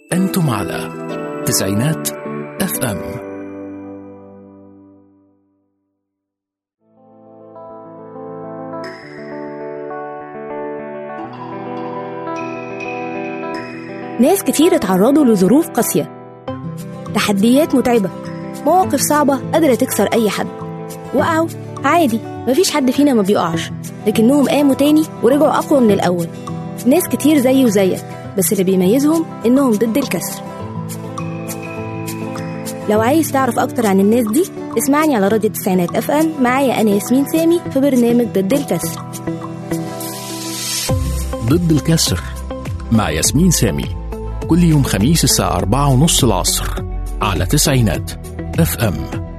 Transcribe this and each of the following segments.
أنتم على تسعينات اف ام ناس كتير اتعرضوا لظروف قاسية تحديات متعبة مواقف صعبة قادرة تكسر أي حد وقعوا عادي مفيش حد فينا ما بيقعش لكنهم قاموا تاني ورجعوا أقوى من الأول ناس كتير زيي وزيك بس اللي بيميزهم إنهم ضد الكسر لو عايز تعرف أكتر عن الناس دي اسمعني على راديو التسعينات اف ام معايا أنا ياسمين سامي في برنامج ضد الكسر ضد الكسر مع ياسمين سامي كل يوم خميس الساعة أربعة ونص العصر على تسعينات اف ام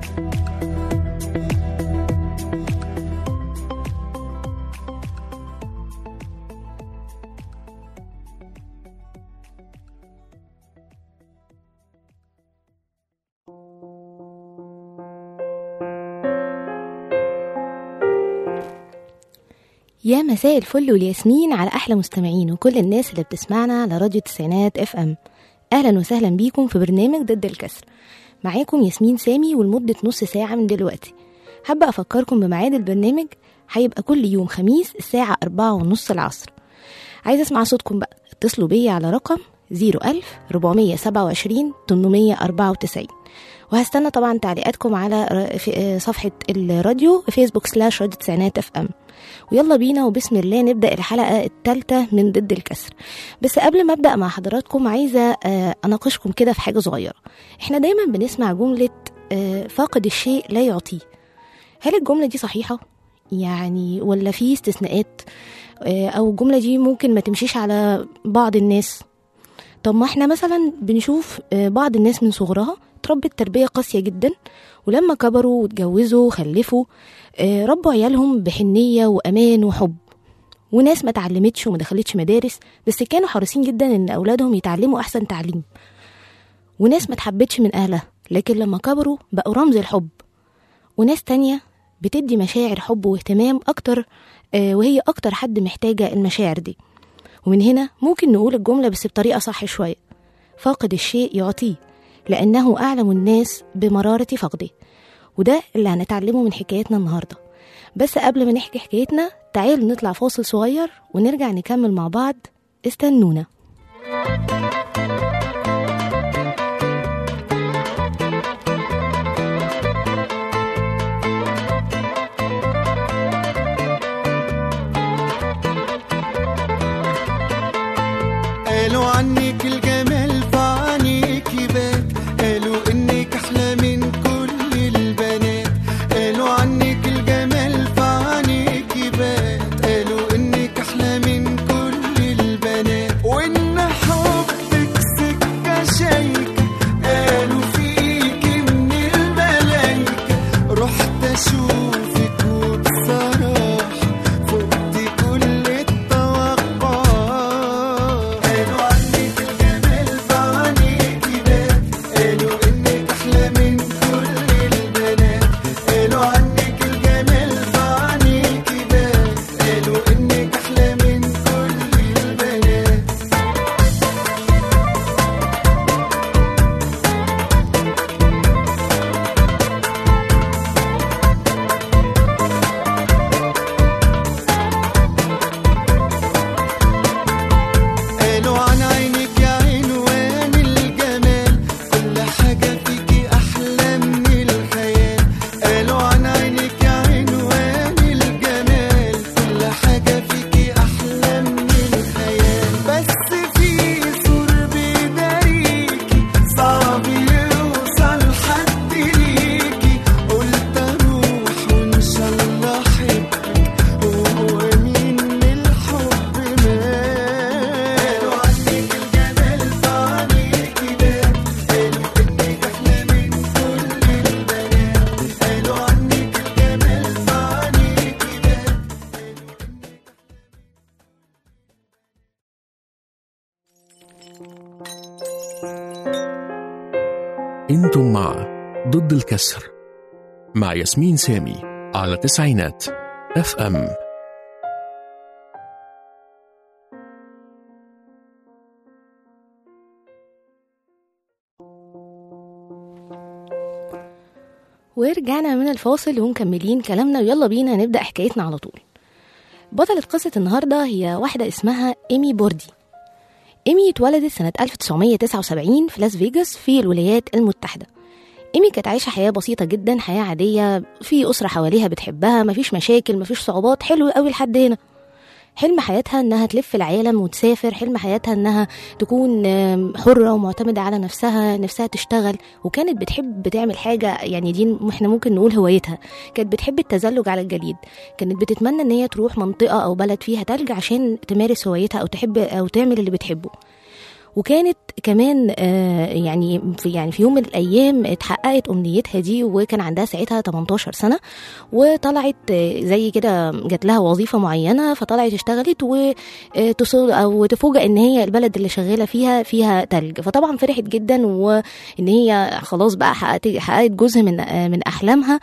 يا مساء الفل والياسمين على احلى مستمعين وكل الناس اللي بتسمعنا على راديو التسعينات اف ام اهلا وسهلا بيكم في برنامج ضد الكسر معاكم ياسمين سامي ولمدة نص ساعة من دلوقتي حابة أفكركم بميعاد البرنامج هيبقى كل يوم خميس الساعة أربعة ونص العصر عايزة أسمع صوتكم بقى اتصلوا بيا على رقم زيرو ألف ربعمية سبعة وعشرين تمنمية أربعة وتسعين وهستنى طبعا تعليقاتكم على ر- في- آه، صفحة الراديو فيسبوك سلاش راديو تسعينات اف ام ويلا بينا وبسم الله نبدأ الحلقة الثالثة من ضد الكسر بس قبل ما أبدأ مع حضراتكم عايزة آه، أناقشكم كده في حاجة صغيرة احنا دايما بنسمع جملة آه، فاقد الشيء لا يعطيه هل الجملة دي صحيحة؟ يعني ولا في استثناءات آه، أو الجملة دي ممكن ما تمشيش على بعض الناس طب ما احنا مثلا بنشوف آه، بعض الناس من صغرها اتربت تربية قاسية جدا ولما كبروا واتجوزوا وخلفوا آه، ربوا عيالهم بحنية وأمان وحب وناس ما اتعلمتش وما دخلتش مدارس بس كانوا حريصين جدا ان اولادهم يتعلموا احسن تعليم وناس ما اتحبتش من اهلها لكن لما كبروا بقوا رمز الحب وناس تانية بتدي مشاعر حب واهتمام اكتر آه، وهي اكتر حد محتاجة المشاعر دي ومن هنا ممكن نقول الجملة بس بطريقة صح شوية فاقد الشيء يعطيه لأنه أعلم الناس بمرارة فقده وده اللي هنتعلمه من حكايتنا النهاردة بس قبل ما نحكي حكايتنا تعالوا نطلع فاصل صغير ونرجع نكمل مع بعض استنونا قالوا عنك الجمال فعنيك يبات قالوا انك احلى من كل البنات قالوا عنك الجمال فعنيك يبات قالوا انك احلى من كل البنات وان حبك سكه شايكه قالوا فيكي من الملايكه رحت اشوفك وبصراحه فقت كل التوقعات قالوا عنك الجمال فعنيك يبان قالوا انك احلى من كل البنات قالوا عنك الجمال فعنيك يبان قالوا انك احلى من كل البنات قالوا عن عينك يا عنوان الجمال كل حاجة فيكي أحلى من الخيال قالوا عن عينك يا عنوان الجمال كل حاجة فيكي أحلى من الخيال بس في سور بيداريكي صعب يوصل حد ليكي قلت أروح وإن شاء الله أحبك هو مين من الحب مات قالوا عنك الجمال فعنيك يبان قالوا انك احلى من كل البنات قالوا عنك الجمال فعنيك يبان انتم مع ضد الكسر مع ياسمين سامي على تسعينات اف ام ورجعنا من الفاصل ومكملين كلامنا ويلا بينا نبدأ حكايتنا على طول بطلة قصة النهاردة هي واحدة اسمها إيمي بوردي إيمي اتولدت سنة 1979 في لاس فيجاس في الولايات المتحدة إيمي كانت عايشة حياة بسيطة جدا حياة عادية في أسرة حواليها بتحبها مفيش مشاكل مفيش صعوبات حلو قوي لحد هنا حلم حياتها انها تلف العالم وتسافر حلم حياتها انها تكون آم، حرة ومعتمدة على نفسها نفسها تشتغل وكانت بتحب تعمل حاجة يعني دي احنا ممكن نقول هوايتها كانت بتحب التزلج على الجليد كانت بتتمنى ان هي تروح منطقة او بلد فيها تلج عشان تمارس هوايتها او تحب او تعمل اللي بتحبه وكانت كمان آه، يعني في يعني في يوم من الايام اتحققت امنيتها دي وكان عندها ساعتها 18 سنه وطلعت آه، زي كده جات لها وظيفه معينه فطلعت اشتغلت وتصل او تفوجئ ان هي البلد اللي شغاله فيها فيها تلج فطبعا فرحت جدا وان هي خلاص بقى حققت حققت جزء من آه، من احلامها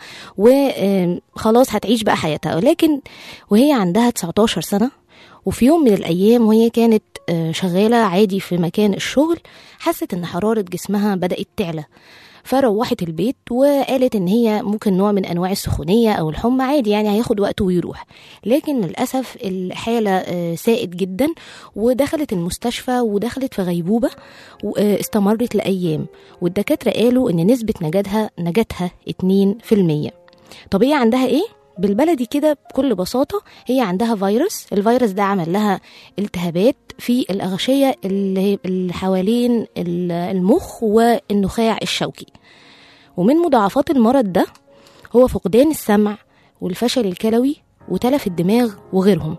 وخلاص هتعيش بقى حياتها ولكن وهي عندها 19 سنه وفي يوم من الأيام وهي كانت آه، شغالة عادي في مكان الشغل حست إن حرارة جسمها بدأت تعلى فروحت البيت وقالت إن هي ممكن نوع من أنواع السخونية أو الحمى عادي يعني هياخد وقته ويروح لكن للأسف الحالة آه، ساءت جدا ودخلت المستشفى ودخلت في غيبوبة واستمرت لأيام والدكاترة قالوا إن نسبة نجاتها نجاتها 2% طب هي عندها إيه؟ بالبلدي كده بكل بساطة هي عندها فيروس الفيروس ده عمل لها التهابات في الأغشية اللي اللي حوالين ال- المخ والنخاع الشوكي ومن مضاعفات المرض ده هو فقدان السمع والفشل الكلوي وتلف الدماغ وغيرهم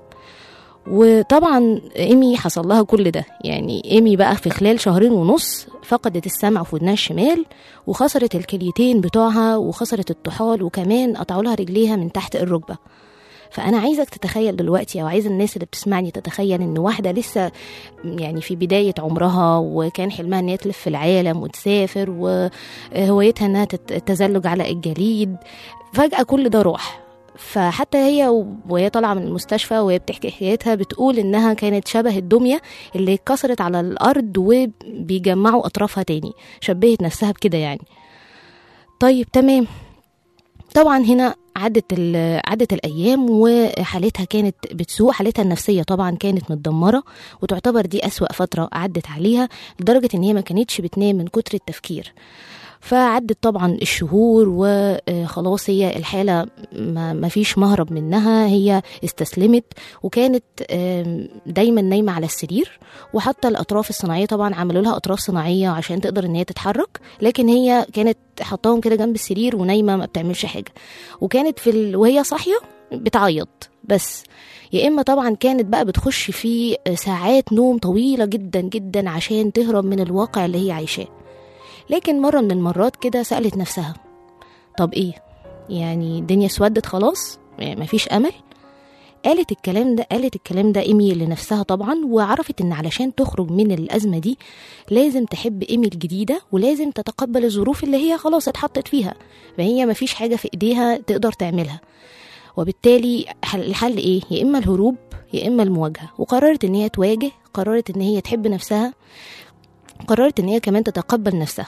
وطبعا ايمي حصل لها كل ده يعني ايمي بقى في خلال شهرين ونص فقدت السمع في ودنها الشمال وخسرت الكليتين بتوعها وخسرت الطحال وكمان قطعوا لها رجليها من تحت الركبه فانا عايزك تتخيل دلوقتي او عايز الناس اللي بتسمعني تتخيل ان واحده لسه يعني في بدايه عمرها وكان حلمها ان هي تلف العالم وتسافر وهوايتها انها تت- التزلج على الجليد فجاه كل ده راح فحتى هي وهي طالعه من المستشفى وهي بتحكي حكايتها بتقول انها كانت شبه الدميه اللي اتكسرت على الارض وبيجمعوا اطرافها تاني شبهت نفسها بكده يعني طيب تمام طبعا هنا عدت ال- عدت الايام وحالتها كانت بتسوء حالتها النفسيه طبعا كانت متدمره وتعتبر دي اسوا فتره عدت عليها لدرجه ان هي ما كانتش بتنام من كتر التفكير فعدت طبعا الشهور وخلاص هي الحالة ما ما فيش مهرب منها هي استسلمت وكانت آم، دايما نايمة على السرير وحتى الأطراف الصناعية طبعا عملوا لها أطراف صناعية عشان تقدر إن هي تتحرك لكن هي كانت حطاهم كده جنب السرير ونايمة ما بتعملش حاجة وكانت في ال... وهي صاحية بتعيط بس يا اما طبعا كانت بقى بتخش في ساعات نوم طويله جدا جدا عشان تهرب من الواقع اللي هي عايشاه لكن مرة من المرات كده سألت نفسها طب ايه يعني الدنيا اسودت خلاص يعني مفيش أمل قالت الكلام ده قالت الكلام ده ايمي لنفسها طبعا وعرفت ان علشان تخرج من الازمه دي لازم تحب ايمي الجديده ولازم تتقبل الظروف اللي هي خلاص اتحطت فيها فهي مفيش حاجه في ايديها تقدر تعملها وبالتالي حل- الحل ايه يا اما الهروب يا اما المواجهه وقررت ان هي تواجه قررت ان هي تحب نفسها قررت ان هي كمان تتقبل نفسها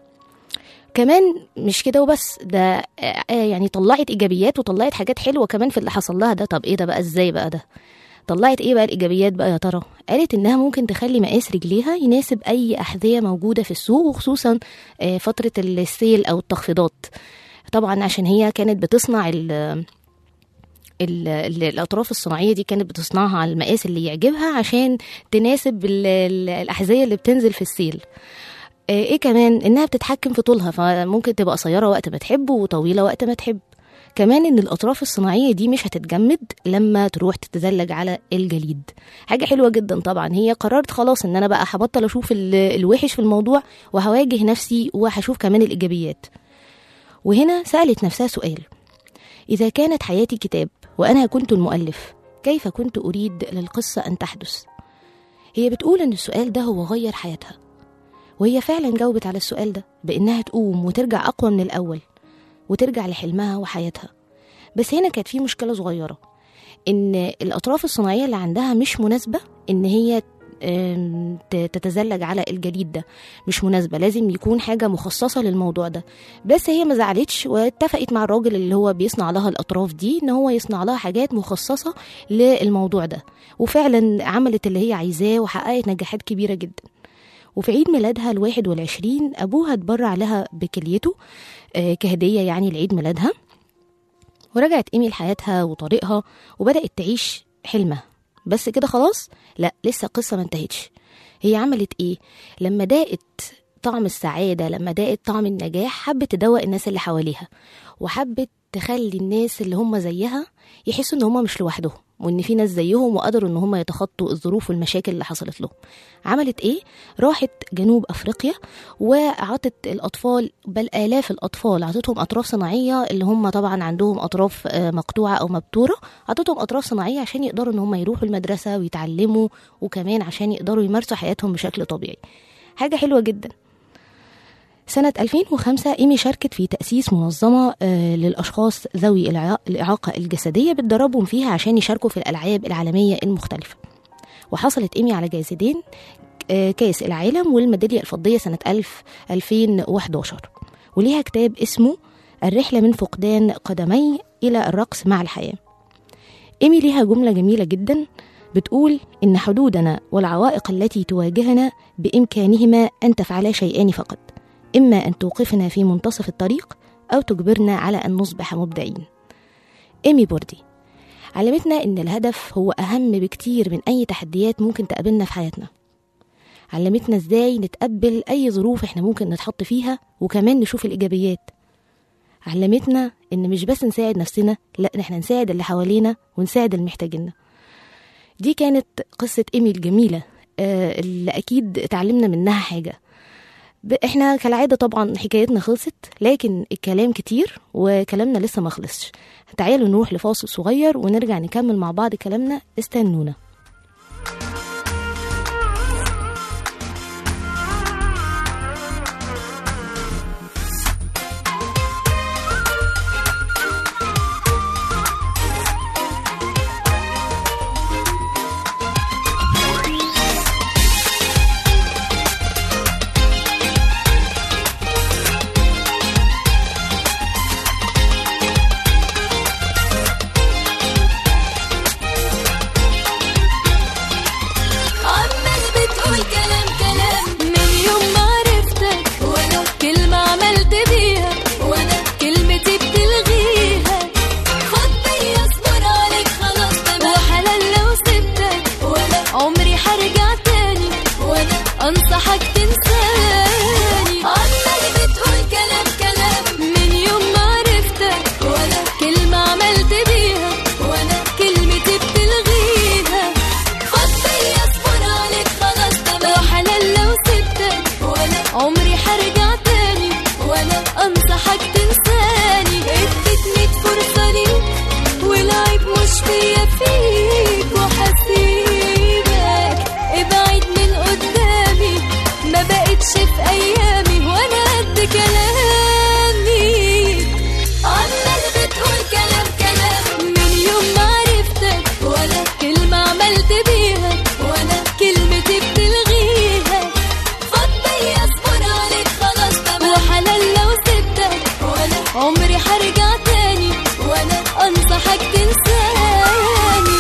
كمان مش كده وبس ده آه، آه، يعني طلعت ايجابيات وطلعت حاجات حلوه كمان في اللي حصل لها ده طب ايه ده بقى ازاي بقى ده طلعت ايه بقى الايجابيات بقى يا ترى قالت انها ممكن تخلي مقاس رجليها يناسب اي احذيه موجوده في السوق وخصوصا آه، فتره السيل او التخفيضات طبعا عشان هي كانت بتصنع ال ال- ال- الاطراف الصناعيه دي كانت بتصنعها على المقاس اللي يعجبها عشان تناسب ال- ال- الاحذيه اللي بتنزل في السيل آه، ايه كمان انها بتتحكم في طولها فممكن تبقى قصيره وقت ما تحب وطويله وقت ما تحب كمان ان الاطراف الصناعيه دي مش هتتجمد لما تروح تتزلج على الجليد حاجه حلوه جدا طبعا هي قررت خلاص ان انا بقى هبطل اشوف ال- الوحش في الموضوع وهواجه نفسي وهشوف كمان الايجابيات وهنا سالت نفسها سؤال اذا كانت حياتي كتاب وانا كنت المؤلف كيف كنت اريد للقصه ان تحدث هي بتقول ان السؤال ده هو غير حياتها وهي فعلا جاوبت على السؤال ده بانها تقوم وترجع اقوى من الاول وترجع لحلمها وحياتها بس هنا كانت في مشكله صغيره ان الاطراف الصناعيه اللي عندها مش مناسبه ان هي آم، ت- تتزلج على الجليد ده مش مناسبة لازم يكون حاجة مخصصة للموضوع ده بس هي ما زعلتش واتفقت مع الراجل اللي هو بيصنع لها الأطراف دي إن هو يصنع لها حاجات مخصصة للموضوع ده وفعلا عملت اللي هي عايزاه وحققت نجاحات كبيرة جدا وفي عيد ميلادها الواحد والعشرين أبوها اتبرع لها بكليته آه، كهدية يعني لعيد ميلادها ورجعت إيمي لحياتها وطريقها وبدأت تعيش حلمها بس كده خلاص لا لسه القصة ما انتهتش هي عملت ايه لما داقت طعم السعادة لما داقت طعم النجاح حبت تدوق الناس اللي حواليها وحبت تخلي الناس اللي هم زيها يحسوا ان هم مش لوحدهم وان في ناس زيهم وقدروا ان هم يتخطوا الظروف والمشاكل اللي حصلت لهم عملت ايه راحت جنوب افريقيا وعطت الاطفال بل الاف الاطفال عطتهم اطراف صناعيه اللي هم طبعا عندهم اطراف آه، مقطوعه او مبتوره عطتهم اطراف صناعيه عشان يقدروا ان هم يروحوا المدرسه ويتعلموا وكمان عشان يقدروا يمارسوا حياتهم بشكل طبيعي حاجه حلوه جدا سنة 2005 إيمي شاركت في تأسيس منظمة آه، للأشخاص ذوي الإعا- الإعاقة الجسدية بتدربهم فيها عشان يشاركوا في الألعاب العالمية المختلفة وحصلت إيمي على جائزتين آه، كأس العالم والميدالية الفضية سنة 1000 2011 وليها كتاب اسمه الرحلة من فقدان قدمي إلى الرقص مع الحياة إيمي ليها جملة جميلة جدا بتقول إن حدودنا والعوائق التي تواجهنا بإمكانهما أن تفعلا شيئان فقط إما أن توقفنا في منتصف الطريق أو تجبرنا على أن نصبح مبدعين إيمي بوردي علمتنا إن الهدف هو أهم بكتير من أي تحديات ممكن تقابلنا في حياتنا علمتنا إزاي نتقبل أي ظروف إحنا ممكن نتحط فيها وكمان نشوف الإيجابيات علمتنا إن مش بس نساعد نفسنا لا إن إحنا نساعد اللي حوالينا ونساعد المحتاجين دي كانت قصة إيمي الجميلة آه، اللي أكيد اتعلمنا منها حاجة ب- احنا كالعادة طبعا حكايتنا خلصت لكن الكلام كتير وكلامنا لسه ما خلصش تعالوا نروح لفاصل صغير ونرجع نكمل مع بعض كلامنا استنونا عمال بتقول كلام كلام من يوم ما عرفتك وانا كلمة عملت بيها وانا كلمتي بتلغيها خد بيا اصبر عليك خلاص تمام وحلال لو سبتك وانا عمري هرجع تاني وانا انصحك تنساني عمال بتقول كلام كلام من يوم ما عرفتك وانا كلمة عملت بيها وانا كلمتي بتلغيها خد بيا اصبر عليك خلاص تمام وحلال لو سبتك وانا عمري هرجع تاني وانا انصحك تنساني اديتني فرصة ليك والعيب مش فيا فيك وحسيبك ابعد من قدامي ما بقتش في ايامي وانا قد كلامي عمال بتقول كلام كلام من يوم ما عرفتك ولا كلمة عملت بيها وانا كلمتي بتلغيها خد بيا اصبر عليك خلاص تمام وحلال لو سبتك وانا عمري هرجع تاني وانا انصحك تنساني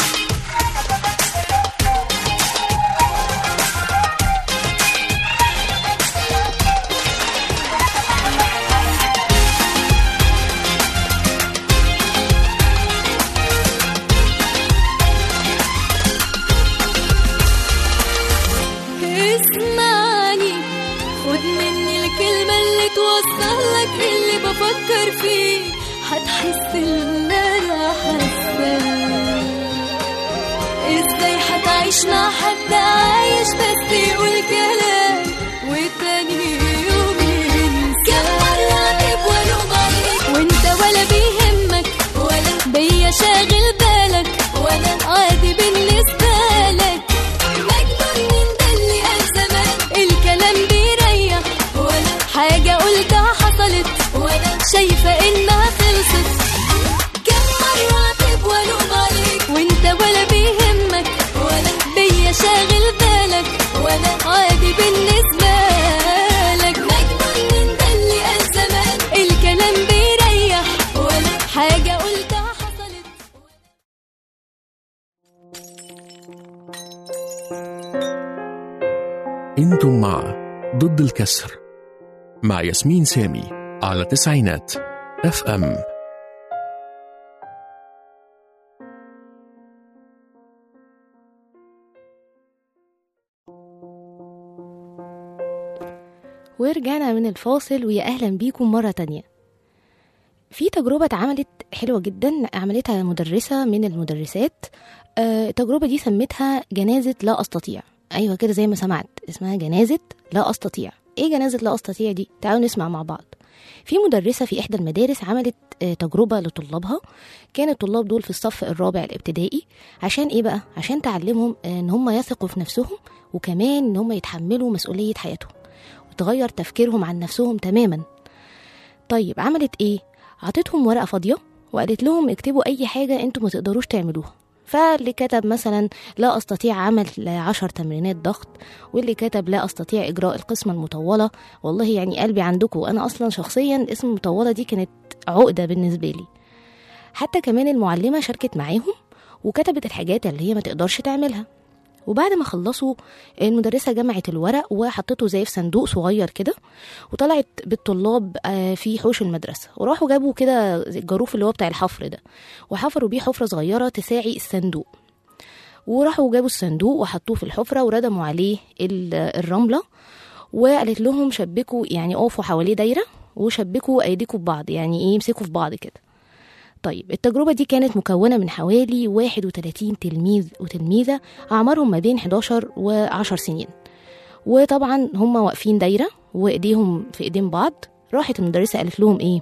اسمعني خد مني الكلمة اللي توصل لك اللي بفكر فيه هتحس اللي انا حاساه ازاي هتعيش مع حد عايش بس يقول كلام وتاني يوم ينسى كم مرة اعتب والوم عليك وانت ولا بيهمك ولا بيا شاغل بالك ولا عادي بالنسبة لك مجنون من ده اللي قال زمان الكلام بيريح ولا حاجة قلتها حصلت ولا شايفة انها خلصت كم مرة اعتب والوم عليك وانت ولا بيهمك ولا بيا شاغل بالنسبة لك مجنون من ده اللي قال زمان الكلام بيريح ولا حاجة قلتها حصلت انتم مع ضد الكسر مع ياسمين سامي على تسعينات اف ام ورجعنا من الفاصل ويا أهلا بيكم مرة تانية في تجربة اتعملت حلوة جدا عملتها مدرسة من المدرسات آه، التجربة دي سمتها جنازة لا أستطيع أيوة كده زي ما سمعت اسمها جنازة لا أستطيع إيه جنازة لا أستطيع دي؟ تعالوا نسمع مع بعض في مدرسة في إحدى المدارس عملت آه، تجربة لطلابها كان الطلاب دول في الصف الرابع الابتدائي عشان إيه بقى؟ عشان تعلمهم آه، إن هم يثقوا في نفسهم وكمان إن هم يتحملوا مسؤولية حياتهم وتغير تفكيرهم عن نفسهم تماما طيب عملت ايه عطتهم ورقه فاضيه وقالت لهم اكتبوا اي حاجه انتوا ما تقدروش تعملوها فاللي كتب مثلا لا استطيع عمل عشر تمرينات ضغط واللي كتب لا استطيع اجراء القسمه المطوله والله يعني قلبي عندكم انا اصلا شخصيا اسم المطوله دي كانت عقده بالنسبه لي حتى كمان المعلمه شاركت معاهم وكتبت الحاجات اللي هي ما تقدرش تعملها وبعد ما خلصوا المدرسة جمعت الورق وحطته زي في صندوق صغير كده وطلعت بالطلاب آه، في حوش المدرسة وراحوا جابوا كده زي الجاروف اللي هو بتاع الحفر ده وحفروا بيه حفرة صغيرة تساعي الصندوق وراحوا جابوا الصندوق وحطوه في الحفرة وردموا عليه ال- الرملة وقالت لهم شبكوا يعني اقفوا حواليه دايرة وشبكوا ايديكم ببعض يعني ايه يمسكوا في بعض كده طيب التجربة دي كانت مكونة من حوالي 31 تلميذ وتلميذة أعمارهم ما بين 11 و 10 سنين وطبعا هم واقفين دايرة وإيديهم في إيدين بعض راحت المدرسة قالت لهم إيه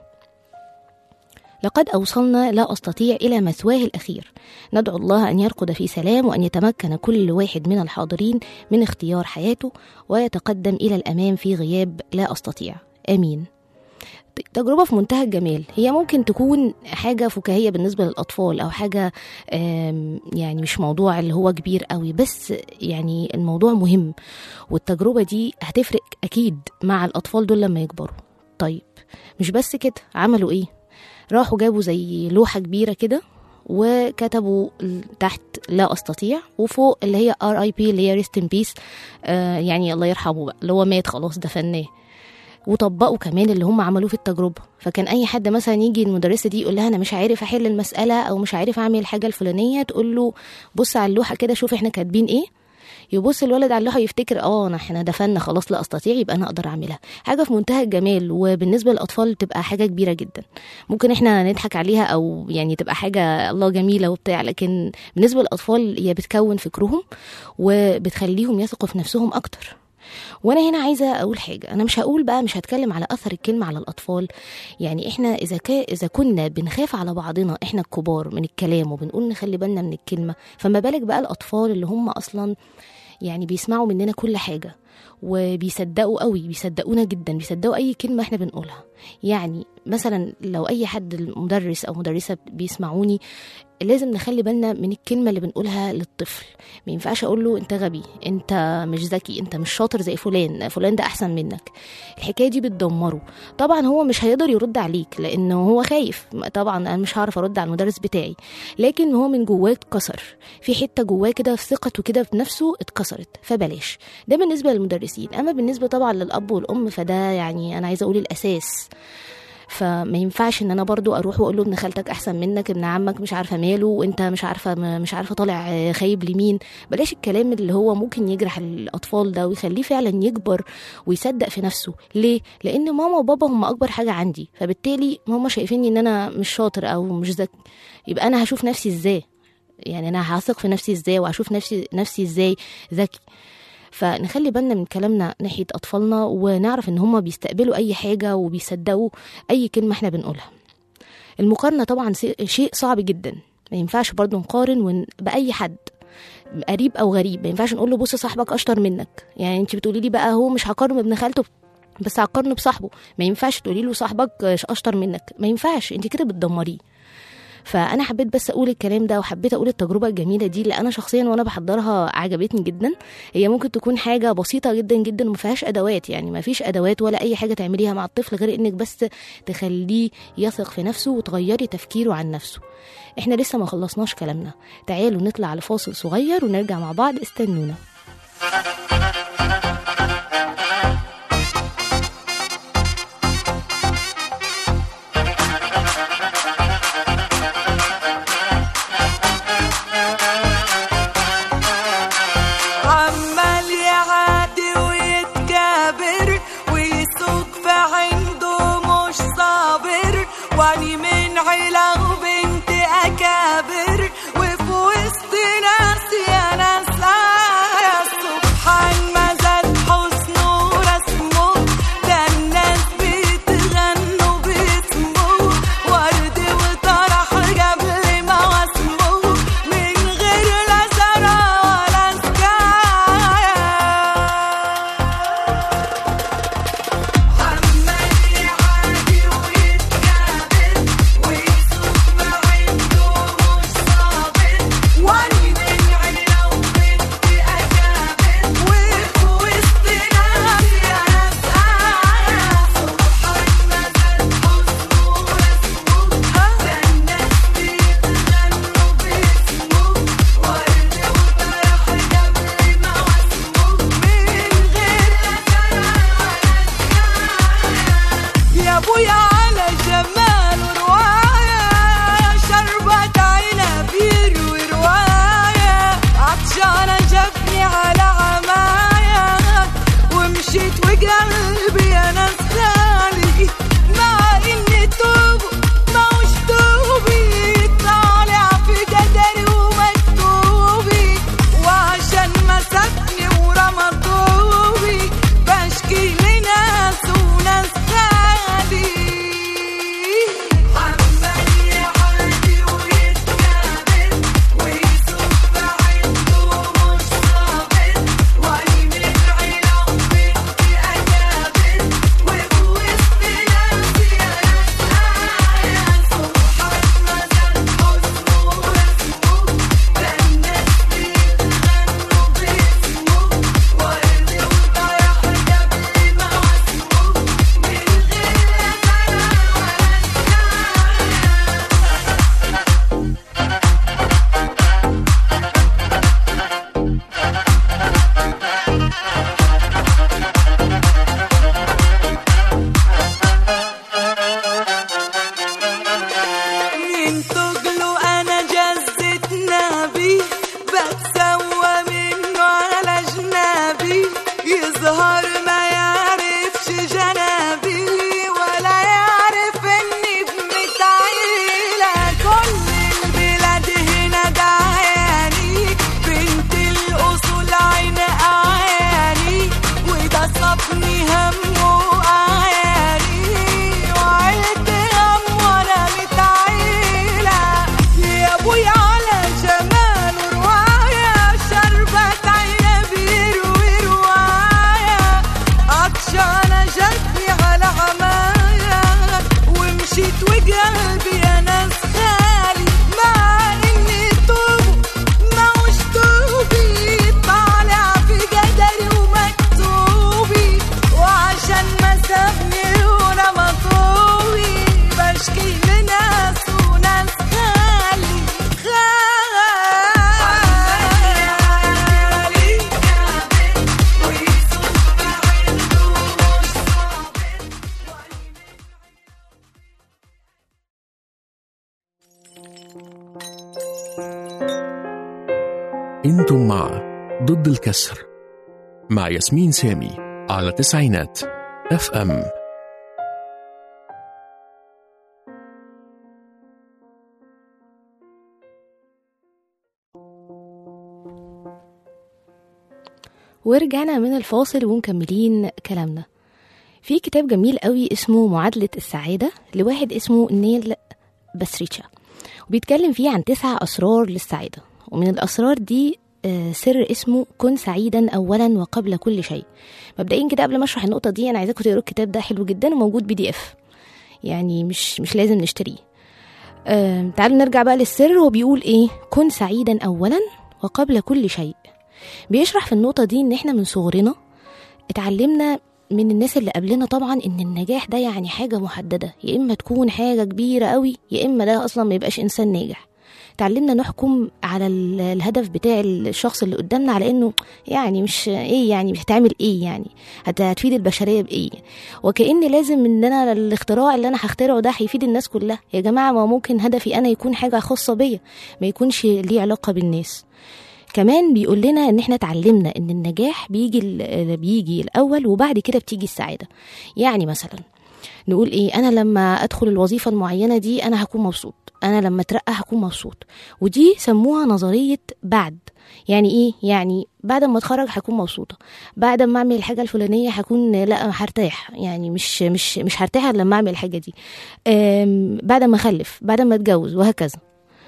لقد أوصلنا لا أستطيع إلى مثواه الأخير ندعو الله أن يرقد في سلام وأن يتمكن كل واحد من الحاضرين من اختيار حياته ويتقدم إلى الأمام في غياب لا أستطيع آمين تجربة في منتهى الجمال هي ممكن تكون حاجة فكاهية بالنسبة للأطفال أو حاجة آم، يعني مش موضوع اللي هو كبير قوي بس يعني الموضوع مهم والتجربة دي هتفرق أكيد مع الأطفال دول لما يكبروا طيب مش بس كده عملوا إيه راحوا جابوا زي لوحة كبيرة كده وكتبوا تحت لا استطيع وفوق اللي هي ار اي بي اللي هي ريست ان بيس يعني الله يرحمه بقى اللي هو مات خلاص دفناه وطبقوا كمان اللي هم عملوه في التجربه فكان اي حد مثلا يجي المدرسه دي يقول لها انا مش عارف احل المساله او مش عارف اعمل الحاجه الفلانيه تقول له بص على اللوحه كده شوف احنا كاتبين ايه يبص الولد على اللوحه يفتكر اه انا احنا دفنا خلاص لا استطيع يبقى انا اقدر اعملها حاجه في منتهى الجمال وبالنسبه للاطفال بتبقى حاجه كبيره جدا ممكن احنا نضحك عليها او يعني تبقى حاجه الله جميله وبتاع لكن بالنسبه للاطفال هي بتكون فكرهم وبتخليهم يثقوا في نفسهم اكتر وانا هنا عايزه اقول حاجه انا مش هقول بقى مش هتكلم على اثر الكلمه على الاطفال يعني احنا اذا كا اذا كنا بنخاف على بعضنا احنا الكبار من الكلام وبنقول نخلي بالنا من الكلمه فما بالك بقى الاطفال اللي هم اصلا يعني بيسمعوا مننا كل حاجه وبيصدقوا قوي بيصدقونا جدا بيصدقوا اي كلمه احنا بنقولها يعني مثلا لو اي حد مدرس او مدرسه بيسمعوني لازم نخلي بالنا من الكلمه اللي بنقولها للطفل ما ينفعش اقول له انت غبي انت مش ذكي انت مش شاطر زي فلان فلان ده احسن منك الحكايه دي بتدمره طبعا هو مش هيقدر يرد عليك لانه هو خايف طبعا انا مش هعرف ارد على المدرس بتاعي لكن هو من جواه اتكسر في حته جواه كده في ثقته كده بنفسه اتكسرت فبلاش ده بالنسبه للمدرسين اما بالنسبه طبعا للاب والام فده يعني انا عايزه اقول الاساس فما ينفعش ان انا برضو اروح واقول له ابن خالتك احسن منك ابن عمك مش عارفه ماله وانت مش عارفه مش عارفه طالع خايب لمين بلاش الكلام اللي هو ممكن يجرح الاطفال ده ويخليه فعلا يكبر ويصدق في نفسه ليه لان ماما وبابا هم اكبر حاجه عندي فبالتالي هم شايفيني ان انا مش شاطر او مش ذكي يبقى انا هشوف نفسي ازاي يعني انا هثق في نفسي ازاي وهشوف نفسي نفسي ازاي ذكي فنخلي بالنا من كلامنا ناحية أطفالنا ونعرف إن هما بيستقبلوا أي حاجة وبيصدقوا أي كلمة إحنا بنقولها المقارنة طبعا شيء صعب جدا ما ينفعش برضو نقارن ون... بأي حد قريب أو غريب ما ينفعش نقول له بص صاحبك أشطر منك يعني أنت بتقولي لي بقى هو مش هقارنه بابن خالته بس هقارنه بصاحبه ما ينفعش تقولي له صاحبك أشطر منك ما ينفعش أنت كده بتدمريه فانا حبيت بس اقول الكلام ده وحبيت اقول التجربه الجميله دي اللي انا شخصيا وانا بحضرها عجبتني جدا هي ممكن تكون حاجه بسيطه جدا جدا وما فيهاش ادوات يعني ما فيش ادوات ولا اي حاجه تعمليها مع الطفل غير انك بس تخليه يثق في نفسه وتغيري تفكيره عن نفسه احنا لسه ما خلصناش كلامنا تعالوا نطلع لفاصل صغير ونرجع مع بعض استنونا عمال يعادي ويتكابر ويسوق في عنده مش صابر واني من عيلة وبنت أكابر وفي وسط ناس يا ناس يا سبحان ما زاد حسنه ورسمه ده الناس بتغنوا باسمه ورد وطرح قبل ما واسمه من غير لا زرع ولا سكاية عمال يعادي ويتكابر ويسوق ما عنده مش صابر واني من عيلة وبنت أكابر وفي وسط ناس يا ناس آية سبحان ما زاد حسنه ورسمه ده الناس بيتغنوا باسمه ورد وطرح قبل ما واسمه من غير لا زرع ولا يا ابويا على جمال ورواية شربت عينه بيروي رواية عطشانة جابني على عماية ومشيت وقلبي انا خالي مع اني توب ما وش توبي طالع في قدري ومكتوبي وعشان مسكني ورمى طوبي بشكي لناس وناس خالي عمال يعادي ويتكابر ويسوق عنده مش صابر واني من عيلة وبنت أكابر وفي وسط ناس يا ناس آية سبحان ما زاد حسنه ورسمه ده الناس بيتغنوا باسمه ورد وطرح قبل ما واسمه من غير لا زرع ولا سكاية من تقلوا انا جزت نبي بتسوى منه على جنابي يظهر ما يعرفش جنابي ولا يعرف اني ابنة عيلة كل البلاد هنا دعاني بنت الاصول عين اعياني وده صابني هم واعياني وعيلت هم وانا متعيلة يا ابويا على جمال ورواية شربت عيني بيروي رواية عطشانة جاتني على عماية ومشيت وقلبي يا ناس خالي مع اني توب ما وش توبي طالع في قدري ومكتوبي وعشان ما سابني وانا مطوبي بشكي لناس وناس خالي خالي ويسوق عنده مش صابر انتم مع ضد الكسر مع ياسمين سامي على تسعينات اف ام ورجعنا من الفاصل ومكملين كلامنا في كتاب جميل قوي اسمه معادلة السعادة لواحد اسمه نيل بسريتشا وبيتكلم فيه عن تسع أسرار للسعادة ومن الأسرار دي آه، سر اسمه كن سعيدا أولا وقبل كل شيء مبدئيا كده قبل ما أشرح النقطة دي أنا عايزاكم تقروا الكتاب ده حلو جدا وموجود بي دي اف يعني مش مش لازم نشتريه آم، تعالوا نرجع بقى للسر هو بيقول ايه كن سعيدا اولا وقبل كل شيء بيشرح في النقطة دي ان احنا من صغرنا اتعلمنا من الناس اللي قبلنا طبعا ان النجاح ده يعني حاجة محددة يا اما تكون حاجة كبيرة قوي يا اما ده اصلا ما يبقاش انسان ناجح اتعلمنا نحكم على ال- الهدف بتاع الشخص اللي قدامنا على انه يعني مش ايه يعني مش هتعمل ايه يعني هت- هتفيد البشريه بايه وكأن لازم ان انا الاختراع اللي انا هخترعه ده هيفيد الناس كلها يا جماعه ما ممكن هدفي انا يكون حاجه خاصه بيا ما يكونش ليه علاقه بالناس كمان بيقول لنا ان احنا اتعلمنا ان النجاح بيجي ال- بيجي الاول وبعد كده بتيجي السعاده يعني مثلا نقول ايه انا لما ادخل الوظيفه المعينه دي انا هكون مبسوط انا لما اترقى هكون مبسوط ودي سموها نظريه بعد يعني ايه يعني بعد ما اتخرج هكون مبسوطه بعد ما اعمل الحاجه الفلانيه هكون لا هرتاح يعني مش مش مش هرتاح إلا لما اعمل الحاجه دي أم، بعد ما اخلف بعد ما اتجوز وهكذا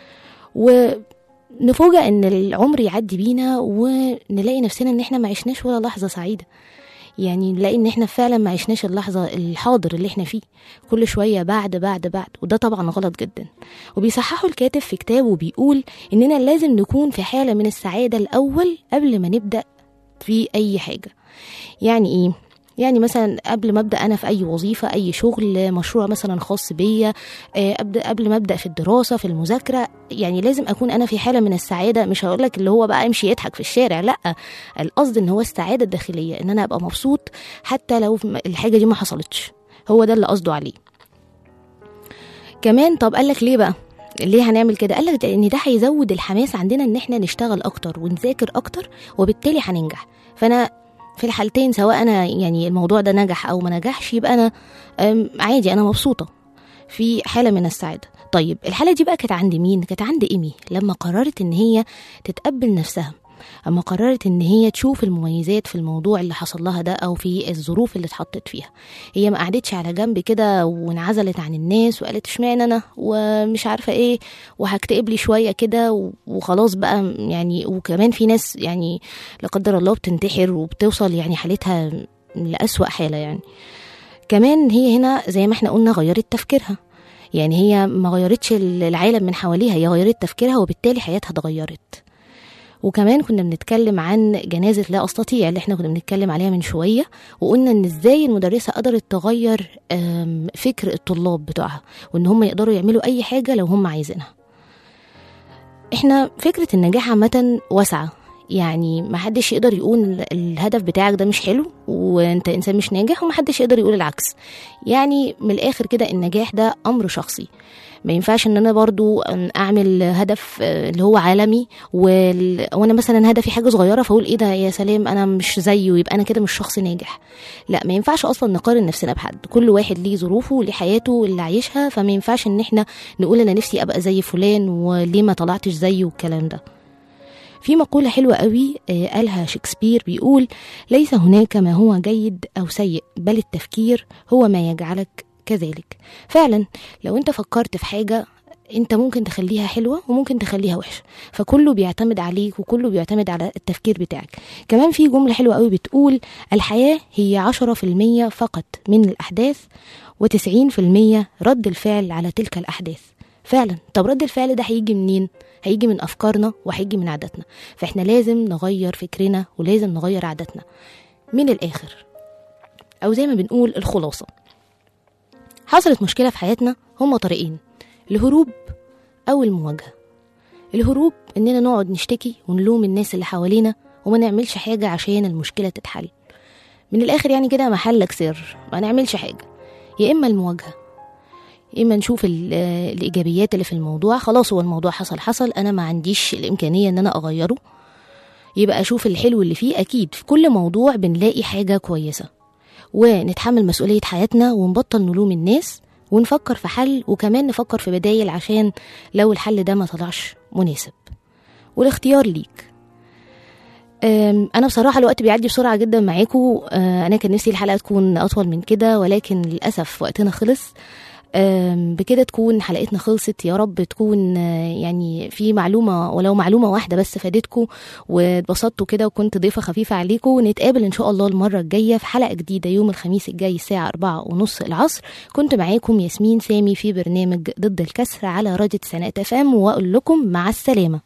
ونفوجئ ان العمر يعدي بينا ونلاقي نفسنا ان احنا ما عشناش ولا لحظه سعيده يعني نلاقي ان احنا فعلا ما عشناش اللحظه الحاضر اللي احنا فيه كل شويه بعد بعد بعد وده طبعا غلط جدا وبيصححوا الكاتب في كتابه بيقول اننا لازم نكون في حاله من السعاده الاول قبل ما نبدا في اي حاجه يعني ايه يعني مثلا قبل ما ابدا انا في اي وظيفه اي شغل مشروع مثلا خاص بيا آه، ابدا قبل ما ابدا في الدراسه في المذاكره يعني لازم اكون انا في حاله من السعاده مش هقول لك اللي هو بقى امشي يضحك في الشارع لا القصد ان هو السعاده الداخليه ان انا ابقى مبسوط حتى لو الحاجه دي ما حصلتش هو ده اللي قصده عليه كمان طب قال لك ليه بقى ليه هنعمل كده قال لك ان ده هيزود الحماس عندنا ان احنا نشتغل اكتر ونذاكر اكتر وبالتالي هننجح فانا في الحالتين سواء انا يعني الموضوع ده نجح او ما نجحش يبقى انا أم، عادي انا مبسوطه في حاله من السعاده طيب الحاله دي بقى كانت عند مين كانت عند ايمي لما قررت ان هي تتقبل نفسها اما قررت ان هي تشوف المميزات في الموضوع اللي حصل لها ده او في الظروف اللي اتحطت فيها هي ما قعدتش على جنب كده وانعزلت عن الناس وقالت اشمعنى انا ومش عارفه ايه وهكتئب لي شويه كده و- وخلاص بقى يعني وكمان في ناس يعني لا قدر الله بتنتحر وبتوصل يعني حالتها لأسوأ حاله يعني كمان هي هنا زي ما احنا قلنا غيرت تفكيرها يعني هي ما غيرتش العالم من حواليها هي غيرت تفكيرها وبالتالي حياتها اتغيرت وكمان كنا بنتكلم عن جنازة لا أستطيع اللي احنا كنا بنتكلم عليها من شوية وقلنا ان ازاي المدرسة قدرت تغير آم، فكر الطلاب بتوعها وان هم يقدروا يعملوا أي حاجة لو هم عايزينها احنا فكرة النجاح عامة واسعة يعني محدش يقدر يقول ال- الهدف بتاعك ده مش حلو وانت انسان مش ناجح ومحدش يقدر يقول العكس يعني من الاخر كده النجاح ده امر شخصي ما ينفعش ان انا برضو أن اعمل هدف آه، اللي هو عالمي وال... وانا مثلا هدفي حاجه صغيره فاقول ايه ده يا سلام انا مش زيه يبقى انا كده مش شخص ناجح لا ما ينفعش اصلا نقارن نفسنا بحد كل واحد ليه ظروفه وليه حياته اللي عايشها فما ينفعش ان احنا نقول انا نفسي ابقى زي فلان وليه ما طلعتش زيه والكلام ده في مقولة حلوة قوي آه، قالها شكسبير بيقول ليس هناك ما هو جيد أو سيء بل التفكير هو ما يجعلك كذلك فعلا لو انت فكرت في حاجة انت ممكن تخليها حلوة وممكن تخليها وحشة فكله بيعتمد عليك وكله بيعتمد على التفكير بتاعك كمان في جملة حلوة قوي بتقول الحياة هي عشرة في المية فقط من الأحداث وتسعين في المية رد الفعل على تلك الأحداث فعلا طب رد الفعل ده هيجي منين هيجي من أفكارنا وهيجي من عاداتنا فإحنا لازم نغير فكرنا ولازم نغير عاداتنا من الآخر أو زي ما بنقول الخلاصة حصلت مشكلة في حياتنا هما طريقين الهروب أو المواجهة الهروب إننا نقعد نشتكي ونلوم الناس اللي حوالينا وما نعملش حاجة عشان المشكلة تتحل من الآخر يعني كده محلك سر ما نعملش حاجة يا إما المواجهة يا إما نشوف ال- آه، الإيجابيات اللي في الموضوع خلاص هو الموضوع حصل حصل أنا ما عنديش الإمكانية إن أنا أغيره يبقى أشوف الحلو اللي فيه أكيد في كل موضوع بنلاقي حاجة كويسة ونتحمل مسؤولية حياتنا ونبطل نلوم الناس ونفكر في حل وكمان نفكر في بدايل عشان لو الحل ده ما طلعش مناسب والاختيار ليك أم، انا بصراحه الوقت بيعدي بسرعه جدا معاكم أه، انا كان نفسي الحلقه تكون اطول من كده ولكن للاسف وقتنا خلص آم، بكده تكون حلقتنا خلصت يا رب تكون آه، يعني في معلومة ولو معلومة واحدة بس فادتكم واتبسطتوا كده وكنت ضيفة خفيفة عليكم ونتقابل إن شاء الله المرة الجاية في حلقة جديدة يوم الخميس الجاي الساعة أربعة ونص العصر كنت معاكم ياسمين سامي في برنامج ضد الكسر على راديو تسعينات اف ام وأقول لكم مع السلامة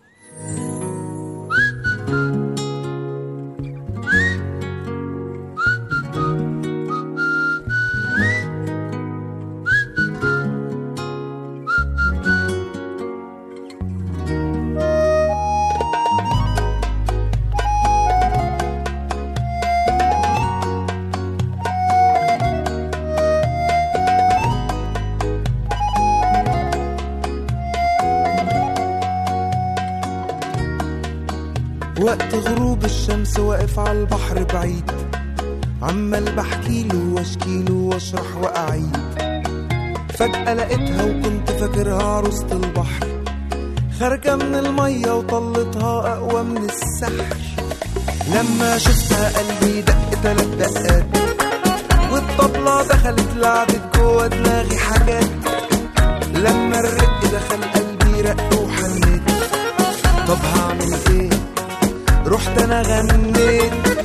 وقت غروب الشمس واقف على البحر بعيد عمال بحكيله واشكيله واشرح واعيد فجأة لقيتها وكنت فاكرها عروسة البحر خارجة من المية وطلتها أقوى من السحر لما شفتها قلبي دق تلات دقات والطبلة دخلت لعبت جوا دماغي حاجات لما الرق دخل قلبي رق وحنيت طب هعمل ايه رحت انا غنيت